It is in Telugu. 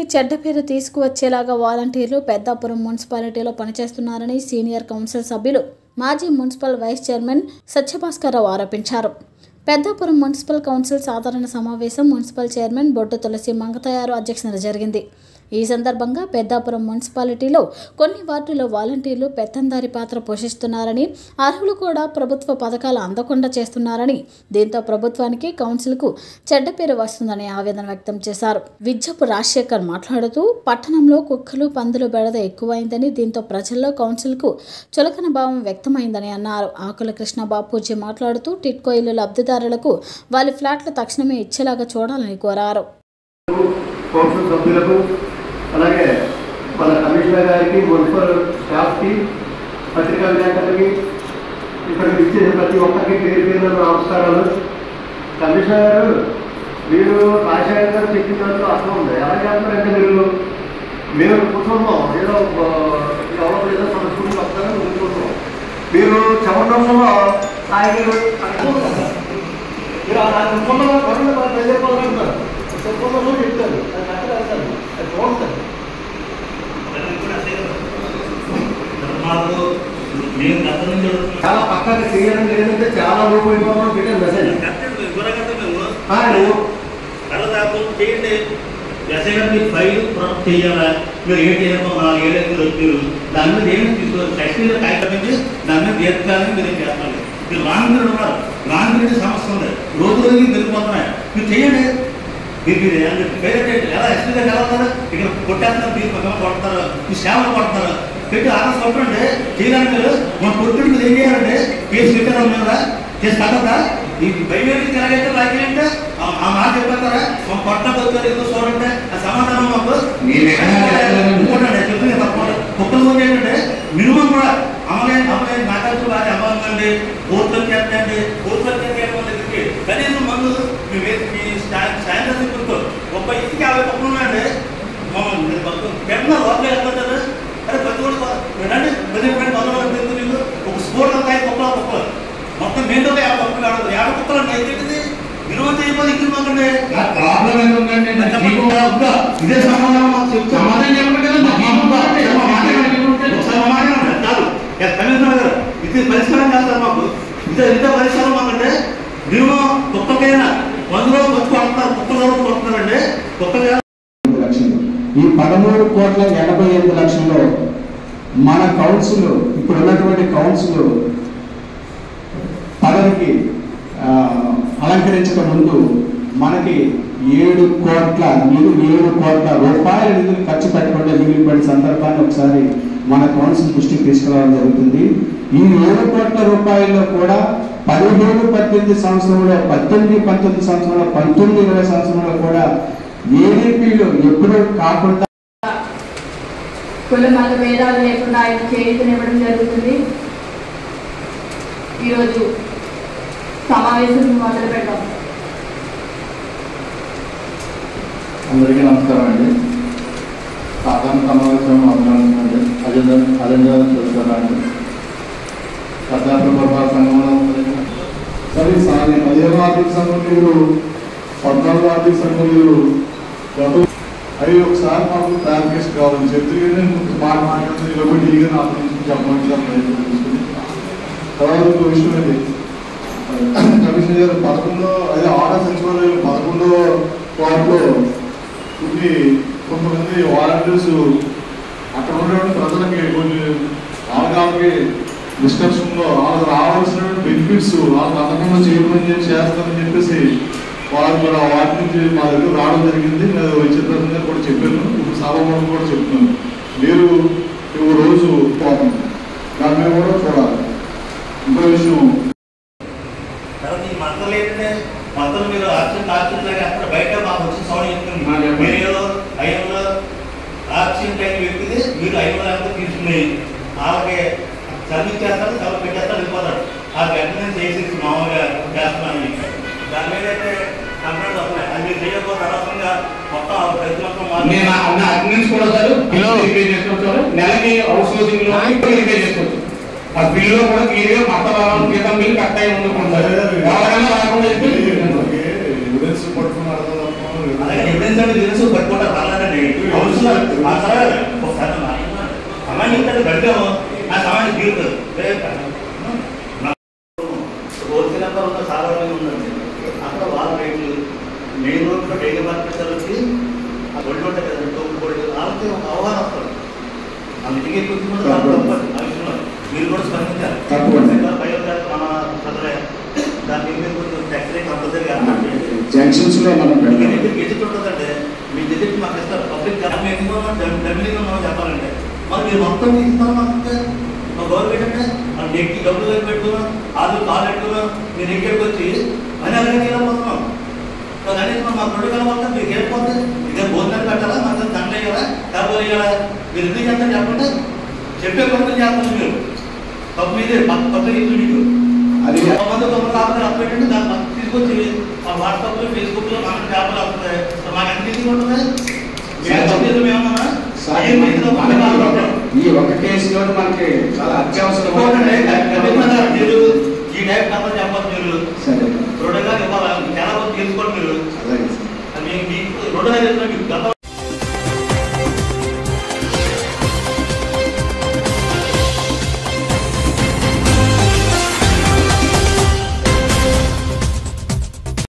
కౌన్సిల్కి చెడ్డ పేరు తీసుకువచ్చేలాగా వాలంటీర్లు పెద్దాపురం మున్సిపాలిటీలో పనిచేస్తున్నారని సీనియర్ కౌన్సిల్ సభ్యులు మాజీ మున్సిపల్ వైస్ చైర్మన్ సత్యభాస్కర్రావు ఆరోపించారు పెద్దాపురం మున్సిపల్ కౌన్సిల్ సాధారణ సమావేశం మున్సిపల్ చైర్మన్ బొడ్డు తులసి మంగతయారు అధ్యక్షతన జరిగింది ఈ సందర్భంగా పెద్దాపురం మున్సిపాలిటీలో కొన్ని వార్డుల్లో వాలంటీర్లు పెత్తందారి పాత్ర పోషిస్తున్నారని అర్హులు కూడా ప్రభుత్వ పథకాలు అందకుండా చేస్తున్నారని దీంతో ప్రభుత్వానికి కౌన్సిల్కు చెడ్డ పేరు వస్తుందని ఆవేదన వ్యక్తం చేశారు విజ్జపు రాజశేఖర్ మాట్లాడుతూ పట్టణంలో కుక్కలు పందులు బెడద ఎక్కువైందని దీంతో ప్రజల్లో కౌన్సిల్కు చులకన భావం వ్యక్తమైందని అన్నారు ఆకుల కృష్ణ బాపూజీ మాట్లాడుతూ టిట్కో ఇల్లు లబ్ధిదారులకు వాళ్ళ ఫ్లాట్లు తక్షణమే ఇచ్చేలాగా చూడాలని కోరారు కౌన్సిల్ సభ్యులకు అలాగే మన కమిషనర్ గారికి మున్సిపల్ స్టాఫ్కి పత్రికా విలేకరులకి ఇక్కడికి ఇచ్చేసిన ప్రతి ఒక్కరికి పేరు పేరు నమస్కారాలు కమిషనర్ గారు మీరు రాజశేఖర్ గారు చెప్పిన దాంట్లో అర్థం ఉంది ఎలా చేస్తారంటే మీరు మీరు కుటుంబం ఏదో ఆ, ఎవరో ఏదో సంస్కృతి వస్తారని అనుకుంటున్నాం మీరు చవనంలో ఆయన మీరు ఆ కుటుంబంలో కరోనా బాగా వెళ్ళిపోవాలంటారు కుటుంబంలో చెప్తారు అది కరెక్ట్ రాస్తారు అది బాగుంటుంది మాకు మేము గత నుంచి అడుగుతున్నాం. చాలా పక్కగా చేయడం లేదంటే చాలా రూపాయలు పెట్టాను మెసేజ్ కరెక్ట్ వివరంగా మేము ఆ, నువ్వు కళ్ళ దాకా చేయండి ఎస్ఐ గారు మీరు ఫైల్ ప్రొడక్ట్ చేయాలా మీరు ఏం చేయాలో నాలుగు ఏళ్ళు మీరు వచ్చారు దాని మీద ఏమి తీసుకోవాలి టెక్స్టైల్ కాగితం దాని మీద దీర్ఘకాలం మీరు ఏం చేస్తారు మీరు లాంగ్ పీరియడ్ ఉన్నారు లాంగ్ పీరియడ్ సమస్య ఉంది రోజు రోజుకి పెరిగిపోతున్నాయి మీరు చేయండి మీరు మీరు ఏం- పేరు ఏంటి? ఎలా ఎస్పీ గారు ఎలా ఉన్నారు ఇక్కడ కొట్టేస్తున్నారు మీరు పక్కన కొడతారు మీ సేవలు కొడతారు పెట్టి ఆర్డర్స్ కొట్టండి చేయాలని మీరు మన కొట్టుడు మీరు ఏం చేయాలండి కేసు పెట్టారు మీద చేసి కట్టద్దా ఈ బయలుదేరి ఎలాగైతే లాగేయంటే ఆ- ఆ మాట చెప్పేస్తారా మా కొట్ట పోతారు ఏదో చూడండి ఆ సమాధానం మాకు ఇంకోటండి చెప్తుంది తప్పకుండా కుక్కలు పోతే ఏంటంటే మినిమం కూడా అమలైన అమలైన నాగార్జున వారి అమలండి కోర్టులకు చేస్తండి కోర్టులకు దగ్గరికి కనీసం మందు మీ వే- మీ సాయంత్రం ఇప్పుడు ఒక్క ఇంటికి యాభై కుక్కలు ఉన్నాయండి పెద్ద లోపల వెళ్ళిపోతారు అరే ప్రతి కూడా వినండి ప్రతి ఫ్రెండ్ వంద మంది తెలుసు నీకు ఒక స్పోర్ట్ అంతా కుక్కలు కుక్కలు మొత్తం మెయిన్ ఒక యాభై కుక్కలు ఆడదు యాభై కుక్కలు అంటే ఏంటిది విలువ చేయబోదు ఇక్కడ మాకండి ప్రాబ్లం ఏంటంటే ఇదే సమాధానం మాకు చెప్తాం సమాధానం చెప్పండి కదా నాకు ఏమో బాధ, ఏమో మాట ఏమో ఒకసారి మా మాట వినండి. కాదు ఇక కమిషనర్ గారు ఇది పరిష్కారం చేస్తారు మాకు ఇదే ఇదే పరిష్కారం మాకంటే మేము కుక్కకైనా వందలో వచ్చి కొడుతున్నారు కుక్కలు కొడుతున్నారండి కుక్కలు ఎనిమిది లక్షలు ఈ పదమూడు కోట్ల ఎనభై ఎనిమిది లక్షల్లో మన కౌన్సిల్ ఇప్పుడు ఉన్నటువంటి కౌన్సిల్ పదవికి ఆ, అలంకరించక ముందు మనకి ఏడు కోట్ల నిధులు ఏడు కోట్ల రూపాయల నిధులు ఖర్చు పెట్టకుండా మిగిలిపోయిన సందర్భాన్ని ఒకసారి మన కౌన్సిల్ దృష్టికి తీసుకురావడం జరుగుతుంది ఈ ఏడు కోట్ల రూపాయల్లో కూడా పదిహేడు పద్దెనిమిది సంవత్సరంలో పద్దెనిమిది పంతొమ్మిది సంవత్సరంలో పంతొమ్మిది ఇరవై సంవత్సరంలో కూడా ఏడీపీలు ఎప్పుడూ కాకుండా కుల మత భేదాలు లేకుండా ఆయన చేయుతనివ్వడం జరుగుతుంది ఈరోజు సమావేశం మొదలు పెడదాం అందరికీ నమస్కారం అండి సాధారణ సమావేశం మొదలవుతుందండి అజెండా అజెండా చూస్తున్నానండి సర్దార్ ప్రభావ సంఘంలో సరే సార్ నేను పదిహేను ఆర్థిక సంఘం మీరు పద్నాలుగు ఆర్థిక సంఘం మీరు గత అవి ఒకసారి మాకు క్లారిఫికేషన్ కావాలని చెప్తే నేను ముందు మాట మాట్లాడుతూ నిలబడి ఈగా నా నుంచి చెప్పమంటాను తర్వాత ఇంకో విషయం అండి కమిషనర్ గారు పదకొండో అదే ఆర్డర్ సచివాలయం పదకొండో వార్డులో కొన్ని కొంతమంది వాలంటీర్స్ అక్కడ ఉన్నటువంటి ప్రజలకి కొన్ని అవగాహనకి డిస్కషన్లో వాళ్ళకి రావాల్సిన బెనిఫిట్స్ వాళ్ళకి అందకుండా చేయమని చెప్పి చేస్తారని చెప్పేసి వాళ్ళు కూడా వాటి నుంచి మా దగ్గర రావడం జరిగింది నేను వచ్చిన తర్వాత కూడా చెప్పాను ఇప్పుడు సభలో కూడా చెప్తున్నాను మీరు ఈ రోజు పోతుంది దాని మీద కూడా చూడాలి ఇంకో విషయం తర్వాత ఈ మంటలు ఏంటంటే మంటలు మీరు ఆక్సిజన్ ఆక్సిజన్ లాగా అక్కడ బయట మాకు వచ్చిన సౌండ్ ఆ, చెప్తుంది చెప్పండి. మీరు ఐఎంలో ఆక్సిజన్ ట్యాంక్ వ్యక్తిది మీరు ఐఎంలో ఎంత తీసుకుని వాళ్ళకి సర్వీస్ చేస్తారు సర్వీస్ పెట్టేస్తారు వెళ్ళిపోతారు ఆ వెంటనే చేసి మామూలుగా చేస్తున్నాను దాని మీద అయితే కంప్లైంట్ వస్తున్నాయి అది మీరు చేయకపోతే అనవసరంగా మొత్తం ఆ ప్రతి మొత్తం నేను మార్పు- నా అటెండెన్స్ కూడా సార్ బిల్లు రిపేర్ చేసుకోవచ్చు నెలకి హౌస్ హౌసింగ్ లో రిపేర్ చేసుకోవచ్చు ఆ బిల్లులో కూడా క్లియర్ గా మత భావం క్రితం బిల్లు కట్ అయి ఉండకుండా ఎవరైనా రాకుండా చెప్పి ఎవిడెన్స్ పట్టుకుని అడగడం తప్ప అలాగే ఎవిడెన్స్ అంటే తెలుసు పట్టుకుంటారు పర్లేదండి హౌస్లో ఆ సరే ఒకసారి మా ఆయన సమాజం ఇంత గడిపాము ఆ సమాజం తీరుతుంది హోల్సేల్ నెంబర్ ఉన్న చాలా మంది ఉందండి అక్కడ వాళ్ళ రేట్లు మెయిన్ రోడ్లో డైలీ మార్కెట్ వచ్చి ఆ గొడ్లు ఉంటాయి కదండి తోపు గొడ్లు వాళ్ళకి ఒక అవగాహన వస్తుంది అందుకే కొంచెం కూడా చాలా తప్పదు ఆ విషయంలో మీరు కూడా స్పందించాలి తప్పకుండా. ఇంకా పై ఒక మన సదరే దాని మీద కొంచెం ట్యాక్స్ రేట్ కంపల్సరీ కావాలి జంక్షన్స్ లో మనం మీకు పెడతాం ఎదురు గెజిట్ ఉంటుందంటే మీ గెజిట్ మాకు ఇస్తారు పబ్లిక్ మేము ఎందుకు డబ్బులుగా మనం చెప్పాలంటే మరి మీరు మొత్తం ఇస్తారు మాకు మా గవర్నమెంట్ అంటే మన నెక్కి డబ్బులు కలిపి పెట్టుకున్నాం ఆలు కాలు పెట్టుకున్నాం మీరు ఎక్కడికి వచ్చి అని అలాగే వెళ్ళిపోతున్నాం కనీసం మా రెండు కలవాలి మీకు వెళ్ళిపోతే ఇదే భోజనాలు పెట్టాలా మాకు దండ వేయాలా డబ్బులు వేయాలా మీరు ఎందుకు చేస్తారు చెప్పండి చెప్పే పనులు చేస్తాను మీరు తప్పు మీదే తప్పు ఇస్తుంది మీకు అది మంది తొమ్మిది ఆపరేట్ అప్డేట్ దాన్ని మనం తీసుకొచ్చి ఆ వాట్సాప్ లో ఫేస్బుక్ లో మన పేపర్లు వస్తుంది మాకు ఎంత ఈజీగా ఉంటుంది మేము తప్పు మేమన్నా సార్, మనకి ఈ ఒక్క కేసులో మనకి చాలా అత్యవసరమైన